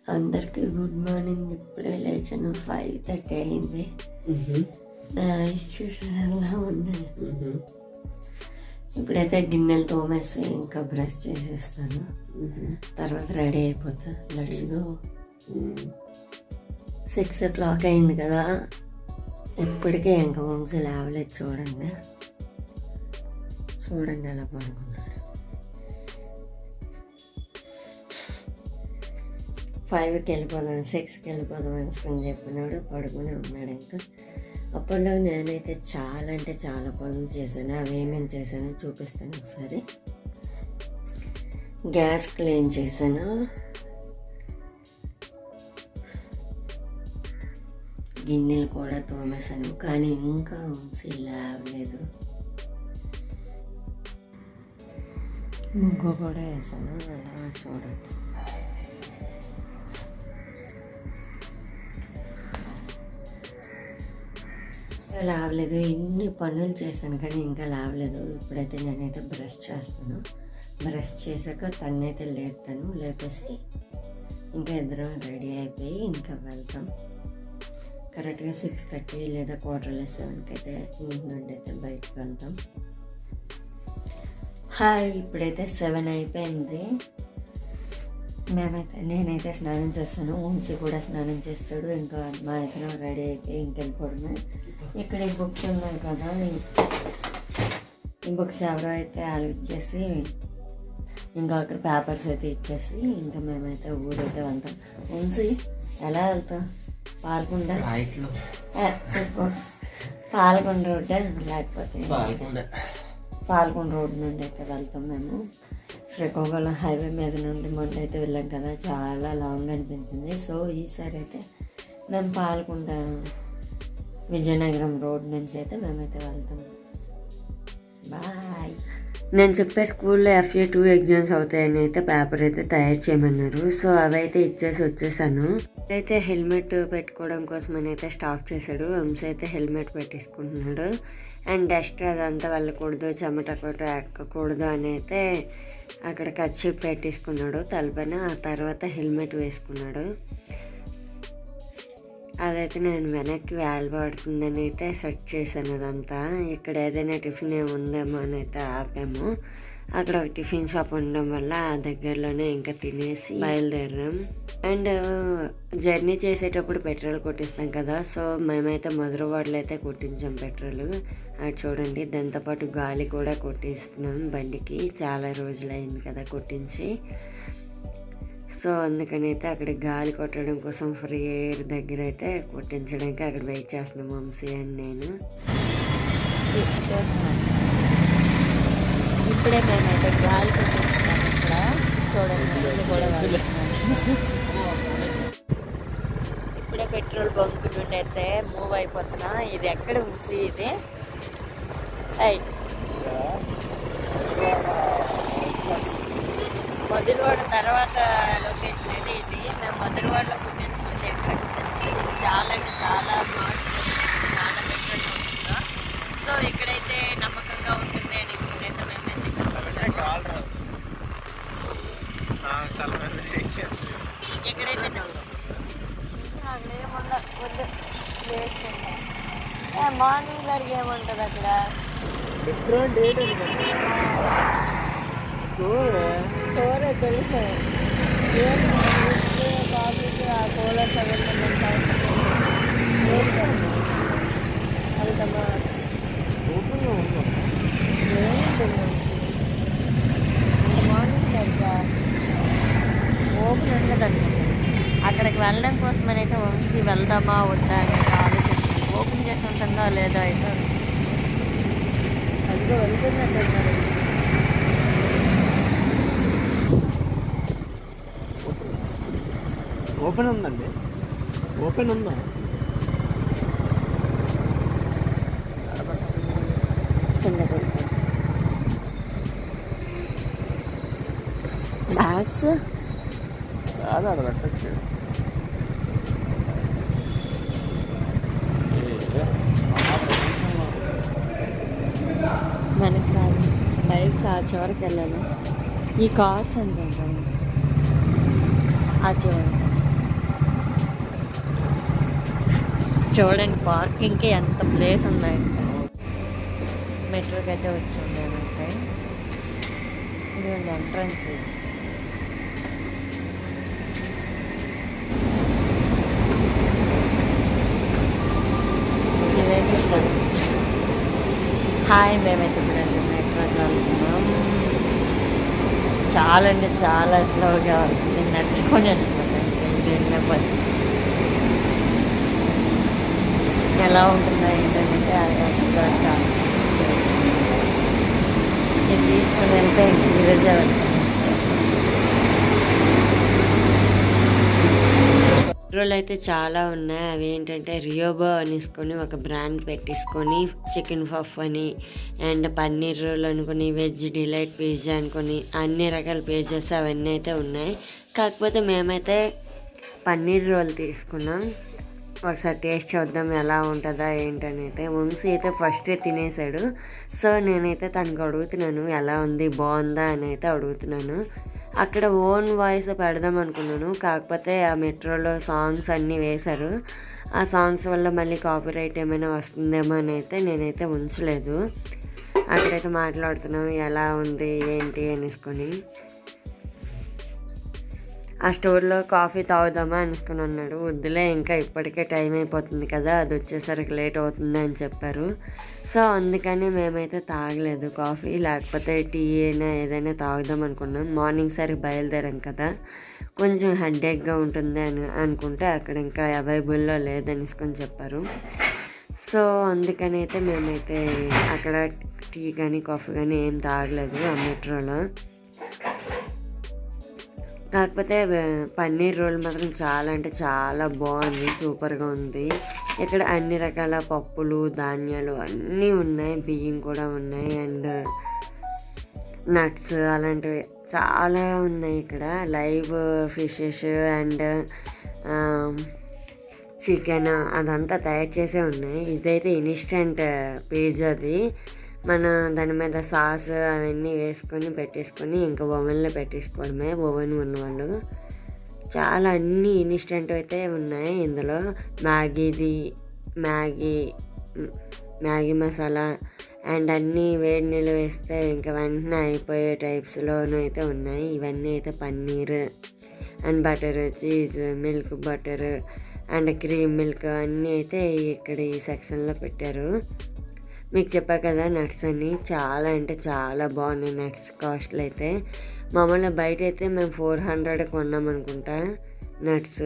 అందరికి good morning ఇప్పుడే లేచాను ఫైవ్ థర్టీ అయింది నా ఐస్ చూసాను ఎలా ఉన్నాయి ఇప్పుడైతే గిన్నెలు తోమేసి ఇంకా బ్రష్ చేసేస్తాను తర్వాత రెడీ అయిపోతా let's go six o'clock అయింది కదా ఇప్పటికే ఇంకా వంశీ లేవలేదు చూడండి చూడండి ఎలా పడుకున్నాడు ఫైవ్కి వెళ్ళిపోదాం సిక్స్కి వెళ్ళిపోదాం అనుకుని చెప్పినాడు పడుకుని ఉన్నాడు ఇంకా అప్పట్లో నేనైతే చాలా అంటే చాలా పనులు చేశాను అవి ఏమేమి చేశానో చూపిస్తాను ఒకసారి గ్యాస్ క్లీన్ చేశాను గిన్నెలు కూడా తోమేశాను కానీ ఇంకా ఉంచి లేవలేదు ముగ్గు కూడా వేసాను అలా చూడండి ఇంకా లావలేదు ఎన్ని పనులు చేశాను కానీ ఇంకా లావలేదు ఇప్పుడైతే నేనైతే బ్రష్ చేస్తాను బ్రష్ చేశాక తన్నైతే లేపుతాను లేపేసి ఇంకా ఇద్దరం రెడీ అయిపోయి ఇంకా వెళ్తాం కరెక్ట్గా సిక్స్ థర్టీ లేదా క్వార్టర్ లెస్ సెవెన్కి అయితే ఇంటి నుండి అయితే బయటకు వెళ్తాం హాయ్ ఇప్పుడైతే సెవెన్ అయిపోయింది మేమైతే నేనైతే స్నానం చేస్తాను ఉంచి కూడా స్నానం చేస్తాడు ఇంకా మా ఇద్దరం రెడీ అయిపోయి ఇంకెళ్ళిపోవడమే ఇక్కడ ఈ బుక్స్ ఉన్నాయి కదా ఈ- ఈ బుక్స్ ఎవరో అయితే వాళ్ళు ఇచ్చేసి ఇంకా అక్కడ పేపర్స్ అయితే ఇచ్చేసి ఇంకా మేమైతే ఊరైతే వెళ్తాం ఉంచి ఎలా వెళ్తాం పాల్కొండ రాయిట్లో ఏ, చెప్పు పాల్కొండ రోడ్డే లేకపోతే పాల్గొండ పాల్కొండ రోడ్ నుండి అయితే వెళ్తాం మేము శ్రీకాకుళం హైవే మీద నుండి మొన్న అయితే వెళ్ళాం కదా చాలా లాంగ్ అనిపించింది సో ఈసారి అయితే మేము పాల్కొండ విజయనగరం రోడ్ నుంచి అయితే మేమైతే వెళ్తాం బాయ్ నేను చెప్పే స్కూల్లో ఎఫ్ఏ టూ ఎగ్జామ్స్ అవుతాయని అయితే పేపర్ అయితే తయారు చేయమన్నారు సో అవైతే ఇచ్చేసి వచ్చేసాను అయితే హెల్మెట్ పెట్టుకోవడం కోసం అని అయితే స్టాప్ చేశాడు వంశ అయితే హెల్మెట్ పెట్టేసుకుంటున్నాడు అండ్ డస్ట్ అదంతా వెళ్ళకూడదు చెమట కూడా ఎక్కకూడదు అని అయితే అక్కడ కచ్చి పెట్టేసుకున్నాడు తలపైన ఆ తర్వాత హెల్మెట్ వేసుకున్నాడు అదైతే నేను వెనక్కి వేలు పడుతుందని అయితే సెట్ చేశాను అదంతా ఇక్కడ ఏదైనా టిఫిన్ ఏముందేమో అని అయితే ఆపాము అక్కడ ఒక టిఫిన్ షాప్ ఉండడం వల్ల ఆ దగ్గరలోనే ఇంకా తినేసి బయలుదేరాం అండ్ జర్నీ చేసేటప్పుడు పెట్రోల్ కొట్టిస్తాం కదా సో మేమైతే మధురవాడలో అయితే కొట్టించాం పెట్రోల్ అది చూడండి దాంతోపాటు గాలి కూడా కొట్టిస్తున్నాం బండికి చాలా రోజులైంది కదా కొట్టించి సో అందుకని అయితే అక్కడ గాలి కొట్టడం కోసం ఫ్రీ ఎయిర్ దగ్గర అయితే కొట్టించడానికి అక్కడ వెయిట్ చేస్తున్నాం వంశీ అని నేను ఇప్పుడే మేమైతే గాలి కొట్టిస్తున్నాం ఇక్కడ చూడండి వంశీ కూడా వెళ్తున్నాడు. ఇప్పుడే పెట్రోల్ బంక్ నుండి అయితే మూవ్ అయిపోతున్నా ఇది ఎక్కడ ఉంచి ఇది ఐ మధురవాడ తర్వాత లొకేషన్ అయితే ఇది మేము మధురవాడలో కుట్టించుకుంటే ఇక్కడ కుట్టించి చాలా అంటే చాలా బాగుంటుంది చాలా బెటర్ ఉంటుందో సో ఇక్కడైతే నమ్మకంగా ఉంటుంది అని ఇప్పుడైతే మేమైతే ఇక్కడ కొట్టాము. ఎక్కడైతే అక్కడ ఏముండదు వద్దు వేస్ట్ మార్నింగ్ జరిగి ఏముంటుంది అక్కడ పెట్రోల్ డేట్ ఉంది స్టోరే తెలుసు బాబుకి ఆ కూలర్ సెవెన్ వెళ్తామా ఓపెన్గా ఉందా మార్నింగ్ సరిగ్గా ఓపెన్ ఉండదండి అక్కడికి వెళ్ళడం కోసం అయితే వంశీ వెళ్దామా వద్దా అని అయితే ఆలోచిస్తుంది ఓపెన్ చేసి ఉంటుందా లేదా అయితే అదిగో వెళ్తున్నట్టున్నారు ఓపెన్ ఉందండి ఓపెన్ ఉందా చిన్న కొడుకు బ్యాగ్స్ కాదు ఆడ పెట్టచ్చు మనకి కాదు బైక్స్ ఆ చివరికి వెళ్ళాలి ఈ కార్స్ ఎంత ఆ చివరి చూడండి పార్కింగ్కి ఎంత ప్లేస్ ఉన్నాయి మెట్రోకి అయితే వచ్చి ఉన్నానంటే ఇదిగోండి ఎంట్రన్స్ ఇదైతే steps. హాయ్ మేమైతే ఇప్పుడు మెట్రోకి వెళ్తున్నాం చాలా అంటే చాలా స్లోగా వెళ్తుంది నడుచుకొని వెళ్తున్నాం వెళ్ళినప్పుడు ఎలా ఉంటుందో ఏంటంటే అది ఎక్స్ప్లోర్ చేస్తాం ఇది తీసుకొని వెళ్తే ఇంక ఈరోజే వెళ్తాం పెట్రోల్ అయితే చాలా ఉన్నాయి అవి ఏంటంటే రియోబో అనేసుకొని ఒక బ్రాండ్ పెట్టేసుకొని చికెన్ పఫ్ అని అండ్ పన్నీర్ రోల్ అనుకుని వెజ్ డిలైట్ పిజ్జా అనుకొని అన్ని రకాల పేజెస్ అవన్నీ అయితే ఉన్నాయి కాకపోతే మేమైతే పన్నీర్ రోల్ తీసుకున్నాం ఒకసారి టేస్ట్ చూద్దాం ఎలా ఉంటుందా ఏంటని అయితే వంశీ అయితే ఫస్ట్ తినేసాడు సో నేనైతే తనకు అడుగుతున్నాను ఎలా ఉంది బాగుందా అని అయితే అడుగుతున్నాను అక్కడ ఓన్ వాయిస్ పెడదాం అనుకున్నాను కాకపోతే ఆ మెట్రోలో సాంగ్స్ అన్నీ వేశారు ఆ సాంగ్స్ వల్ల మళ్ళీ కాపీరైట్ ఏమైనా వస్తుందేమో అని అయితే నేనైతే ఉంచలేదు అక్కడైతే మాట్లాడుతున్నాం ఎలా ఉంది ఏంటి అనేసుకొని ఆ స్టోర్లో కాఫీ తాగుదామా అనుకుని అన్నాడు వద్దులే ఇంకా ఇప్పటికే టైం అయిపోతుంది కదా అది వచ్చేసరికి లేట్ అవుతుంది అని చెప్పారు సో అందుకని మేమైతే తాగలేదు కాఫీ లేకపోతే టీ అయినా ఏదైనా తాగుదాం అనుకున్నాం మార్నింగ్ సరికి బయలుదేరాం కదా కొంచెం హెడ్ఏక్గా ఉంటుంది అని అనుకుంటే అక్కడ ఇంకా అవైలబుల్లో లేదనేసుకొని చెప్పారు సో అందుకని అయితే మేమైతే అక్కడ టీ కానీ కాఫీ కానీ ఏం తాగలేదు ఆ మెట్రోలో కాకపోతే వే- పన్నీర్ రోల్ మాత్రం చాలా అంటే చాలా బాగుంది సూపర్గా ఉంది ఇక్కడ అన్ని రకాల పప్పులు ధాన్యాలు అన్నీ ఉన్నాయి బియ్యం కూడా ఉన్నాయి అండ్ నట్స్ అలాంటివి చాలా ఉన్నాయి ఇక్కడ లైవ్ ఫిషెస్ అండ్ చికెన్ అదంతా తయారు చేసే ఉన్నాయి ఇదైతే ఇన్స్టెంట్ పేజ్ అది మన దాని మీద సాస్ అవన్నీ వేసుకొని పెట్టేసుకొని ఇంకా ఓవెన్లో పెట్టేసుకోవడమే ఓవెన్ ఉన్నవాళ్ళు చాలా అన్ని ఇన్స్టెంట్ అయితే ఉన్నాయి ఇందులో మ్యాగీది మ్యాగీ మ్యాగీ మసాలా అండ్ అన్నీ వేడి నీళ్ళు వేస్తే ఇంకా వెంటనే అయిపోయే టైప్స్లోనూ అయితే ఉన్నాయి ఇవన్నీ అయితే paneer and butter cheese milk butter and cream milk అన్నీ అయితే ఇక్కడ ఈ సెక్షన్లో పెట్టారు మీకు చెప్పా కదా నట్స్ అని చాలా అంటే చాలా బాగున్నాయి నట్స్ కాస్ట్లు అయితే మామూలుగా బయట అయితే మేము ఫోర్ హండ్రెడ్ కొన్నాం అనుకుంటా నట్స్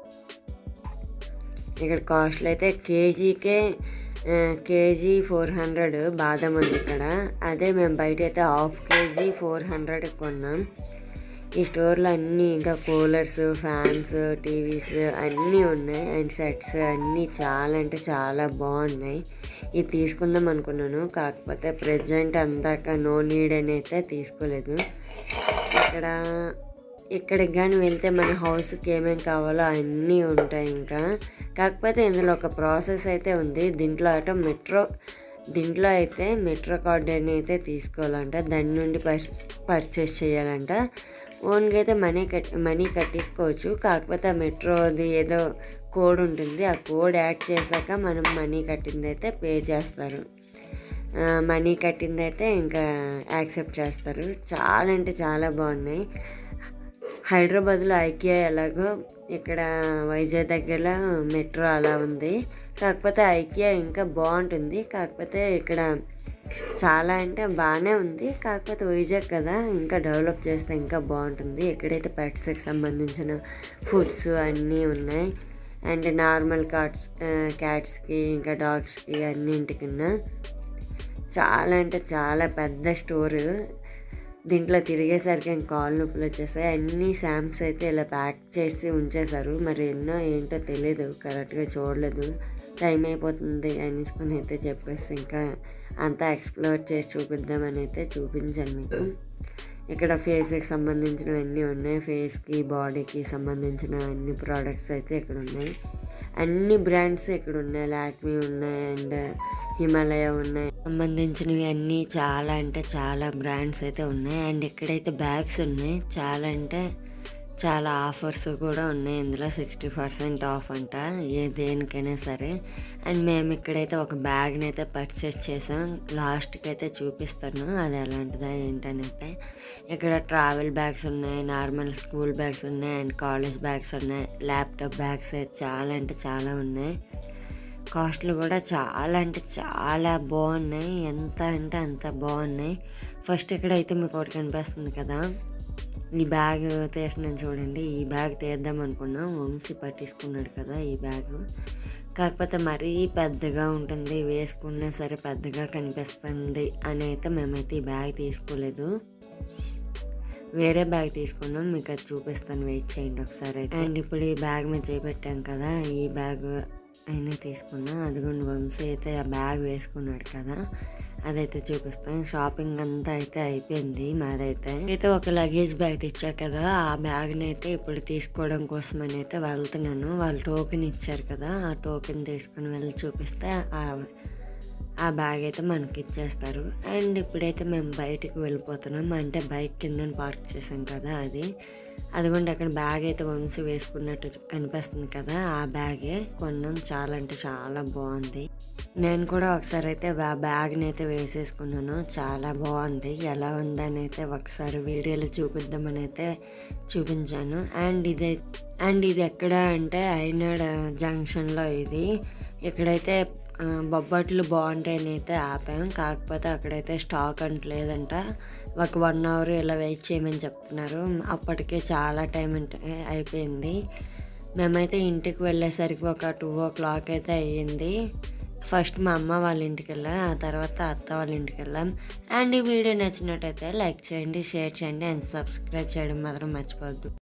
ఇక్కడ కాస్ట్లు అయితే కేజీకే ఆ, కేజీ ఫోర్ హండ్రెడ్ బాదం ఉంది ఇక్కడ అదే మేము బయట అయితే హాఫ్ కేజీ ఫోర్ హండ్రెడ్ కొన్నాం ఈ స్టోర్లో అన్నీ ఇంకా కూలర్స్ ఫ్యాన్స్ టీవీస్ అన్నీ ఉన్నాయి అండ్ సెట్స్ అన్నీ చాలా అంటే చాలా బాగున్నాయి ఇది తీసుకుందాం అనుకున్నాను కాకపోతే ప్రజెంట్ అందాక నో నీడ్ అని అయితే తీసుకోలేదు ఇక్కడ ఇక్కడికి కానీ వెళ్తే మన హౌస్కి ఏమేమి కావాలో అన్నీ ఉంటాయి ఇంకా కాకపోతే ఇందులో ఒక ప్రాసెస్ అయితే ఉంది దీంట్లో అట మెట్రో దీంట్లో అయితే మెట్రో కార్డ్ అని అయితే తీసుకోవాలంట దాని నుండి పర్ పర్చేస్ చేయాలంట ఓన్గా అయితే మనీ కట్ మనీ కట్టేసుకోవచ్చు కాకపోతే ఆ మెట్రోది ఏదో కోడ్ ఉంటుంది ఆ కోడ్ యాడ్ చేశాక మనం మనీ కట్టింది అయితే పే చేస్తారు ఆ, మనీ కట్టింది అయితే ఇంకా యాక్సెప్ట్ చేస్తారు చాలా అంటే చాలా బాగున్నాయి హైదరాబాద్లో ఐకియా ఎలాగో ఇక్కడ వైజాగ్ దగ్గరలో మెట్రో అలా ఉంది కాకపోతే ఐకియా ఇంకా బాగుంటుంది కాకపోతే ఇక్కడ చాలా అంటే బాగానే ఉంది కాకపోతే వైజాగ్ కదా ఇంకా డెవలప్ చేస్తే ఇంకా బాగుంటుంది ఎక్కడైతే పెట్స్కి సంబంధించిన ఫుడ్స్ అన్నీ ఉన్నాయి అండ్ నార్మల్ కార్డ్స్ క్యాట్స్కి ఇంకా డాగ్స్కి అన్నింటికన్నా చాలా అంటే చాలా పెద్ద స్టోర్ దీంట్లో తిరిగేసరికి ఇంకా కాళ్ళు నొప్పులు వచ్చేసాయి అన్ని శాంప్స్ అయితే ఇలా ప్యాక్ చేసి ఉంచేశారు మరి ఎన్నో ఏంటో తెలియదు కరెక్ట్గా చూడలేదు టైం అయిపోతుంది అనేసుకుని అయితే చెప్పేసి ఇంకా అంతా ఎక్స్ప్లోర్ చేసి చూపిద్దామని అయితే చూపించాను మీకు ఇక్కడ ఫేస్కి సంబంధించినవన్నీ ఉన్నాయి ఫేస్కి బాడీకి సంబంధించిన అన్ని ప్రోడక్ట్స్ అయితే ఇక్కడ ఉన్నాయి అన్ని బ్రాండ్స్ ఇక్కడ ఉన్నాయి లాక్మీ ఉన్నాయి అండ్ హిమాలయ ఉన్నాయి సంబంధించినవి అన్నీ చాలా అంటే చాలా బ్రాండ్స్ అయితే ఉన్నాయి అండ్ ఇక్కడైతే బ్యాగ్స్ ఉన్నాయి చాలా అంటే చాలా ఆఫర్స్ కూడా ఉన్నాయి ఇందులో సిక్స్టీ పర్సెంట్ ఆఫ్ అంట ఏ దేనికైనా సరే అండ్ మేము ఇక్కడైతే ఒక బ్యాగ్ని అయితే పర్చేస్ చేసాం లాస్ట్కి అయితే చూపిస్తాను అది ఎలాంటిదా ఏంటనైతే ఇక్కడ ట్రావెల్ బ్యాగ్స్ ఉన్నాయి నార్మల్ స్కూల్ బ్యాగ్స్ ఉన్నాయి అండ్ కాలేజ్ బ్యాగ్స్ ఉన్నాయి ల్యాప్టాప్ బ్యాగ్స్ చాలా అంటే చాలా ఉన్నాయి కాస్ట్లు కూడా చాలా అంటే చాలా బాగున్నాయి ఎంత అంటే అంత బాగున్నాయి ఫస్ట్ ఇక్కడైతే మీకు ఒకటి కనిపిస్తుంది కదా ఈ బ్యాగ్ తీసినాను చూడండి ఈ బ్యాగ్ తీద్దాం అనుకున్నాం వంశీ పట్టించుకున్నాడు కదా ఈ బ్యాగ్ కాకపోతే మరీ పెద్దగా ఉంటుంది వేసుకున్నా సరే పెద్దగా కనిపిస్తుంది అని అయితే మేమైతే ఈ బ్యాగ్ తీసుకోలేదు వేరే బ్యాగ్ తీసుకున్నాం మీకు అది చూపిస్తాను వెయిట్ చేయండి ఒకసారి అయితే అండ్ ఇప్పుడు ఈ బ్యాగ్ మీద చేపెట్టాం కదా ఈ బ్యాగ్ అయినా తీసుకున్నా అదిగోండి వంశీ అయితే ఆ బ్యాగ్ వేసుకున్నాడు కదా అదైతే చూపిస్తాను షాపింగ్ అంతా అయితే అయిపోయింది మాదైతే అయితే ఒక లగేజ్ బ్యాగ్ తెచ్చా కదా ఆ బ్యాగ్ని అయితే ఇప్పుడు తీసుకోవడం కోసం అని అయితే వెళ్తున్నాను వాళ్ళు టోకెన్ ఇచ్చారు కదా ఆ టోకెన్ తీసుకుని వెళ్ళి చూపిస్తే ఆ ఆ బ్యాగ్ అయితే మనకి ఇచ్చేస్తారు అండ్ ఇప్పుడైతే మేము బయటికి వెళ్ళిపోతున్నాం అంటే బైక్ కింద పార్క్ చేసాం కదా అది అదిగోండి అక్కడ బ్యాగ్ అయితే వంశీ వేసుకున్నట్టు కనిపిస్తుంది కదా ఆ బ్యాగే కొన్నాం చాలా అంటే చాలా బాగుంది నేను కూడా ఒకసారి అయితే ఆ బ్యాగ్ని అయితే వేసేసుకున్నాను చాలా బాగుంది ఎలా ఉందని అయితే ఒకసారి వీడియోలో చూపిద్దామని అయితే చూపించాను అండ్ ఇది అండ్ ఇది ఎక్కడ అంటే ఐనాడ్ జంక్షన్లో ఇది ఇక్కడైతే ఆ, బొబ్బట్లు బాగుంటాయని అయితే ఆపాం కాకపోతే అక్కడైతే స్టాక్ అంటే లేదంట ఒక వన్ అవర్ ఇలా వెయిట్ చేయమని చెప్తున్నారు అప్పటికే చాలా టైం అంటే అయిపోయింది మేమైతే ఇంటికి వెళ్ళేసరికి ఒక టూ ఓ క్లాక్ అయితే అయ్యింది ఫస్ట్ మా అమ్మ వాళ్ళ ఇంటికి వెళ్ళాం ఆ తర్వాత అత్త వాళ్ళ ఇంటికి వెళ్ళాం అండ్ ఈ వీడియో నచ్చినట్టయితే లైక్ చేయండి షేర్ చేయండి అండ్ సబ్స్క్రైబ్ చేయడం మాత్రం మర్చిపోవద్దు